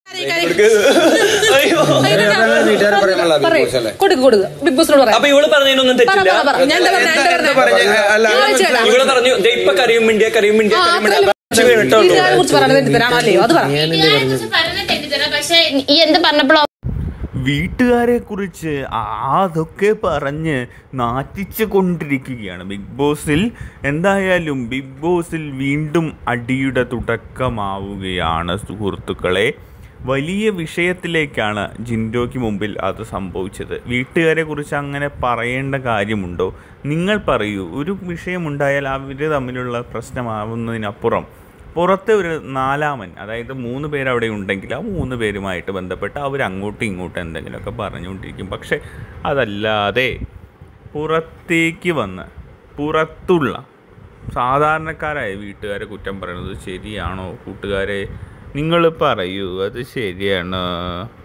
അയ്യോ വീട്ടുകാരെ പറയാനുള്ള പറയ്. ബിഗ് ബോസ് അല്ലേ കൊടുക്ക് കൊടുക്ക് ബിഗ് ബോസിനോട് പറയാം അപ്പൊ ഇവള് പറഞ്ഞതിനൊന്നും പറ തെറ്റില്ല പറ പറ ഞാൻ എന്താ പറഞ്ഞെ? എന്താ എന്താ പറഞ്ഞെ? പറഞ്ഞെ? അല്ല, ഞാൻ വെച്ചേരാം. ഇവള് പറഞ്ഞു ദേ ഇപ്പൊ കറിയും മിണ്ടിയ കറിയും മിണ്ടിയ ആ, കറിയും മിണ്ടിയ അത്രയല്ലേ അപ്പൊ വീണിട്ടേ ഉള്ളൂ. ഇതിനെ കുറിച്ച് പറയണത് തെറ്റിദ്ധരാണോ അല്ലയോ അത് പറ വീട്ടുകാരെക്കുറിച്ച് പറഞ്ഞ തെറ്റിദ്ധര പക്ഷെ ഈ എന്ത് പറഞ്ഞപ്പോഴോ വീട്ടുകാരെ കുറിച്ച് അതൊക്കെ പറഞ്ഞ് നാറ്റിച്ചു കൊണ്ടിരിക്കുകയാണ് ബിഗ് ബോസിൽ എന്തായാലും ബിഗ് ബോസിൽ വീണ്ടും അടിയുടെ തുടക്കമാവുകയാണ് സുഹൃത്തുക്കളെ വലിയ വിഷയത്തിലേക്കാണ് ജിൻഡോയ്ക്ക് മുമ്പിൽ അത് സംഭവിച്ചത് വീട്ടുകാരെ കുറിച്ച് അങ്ങനെ പറയേണ്ട കാര്യമുണ്ടോ നിങ്ങൾ പറയൂ ഒരു വിഷയമുണ്ടായാൽ അവർ തമ്മിലുള്ള പ്രശ്നമാവുന്നതിനപ്പുറം പുറത്തെ ഒരു നാലാമൻ അതായത് മൂന്ന് പേര് അവിടെ ഉണ്ടെങ്കിൽ ആ മൂന്ന് പേരുമായിട്ട് ബന്ധപ്പെട്ട് അവർ അങ്ങോട്ടും ഇങ്ങോട്ടും എന്തെങ്കിലുമൊക്കെ പറഞ്ഞുകൊണ്ടിരിക്കും പക്ഷെ അതല്ലാതെ പുറത്തേക്ക് വന്ന് പുറത്തുള്ള സാധാരണക്കാരായ വീട്ടുകാരെ കുറ്റം പറയുന്നത് ശരിയാണോ കൂട്ടുകാരെ നിങ്ങൾ പറയൂ അത് ശരിയാണ്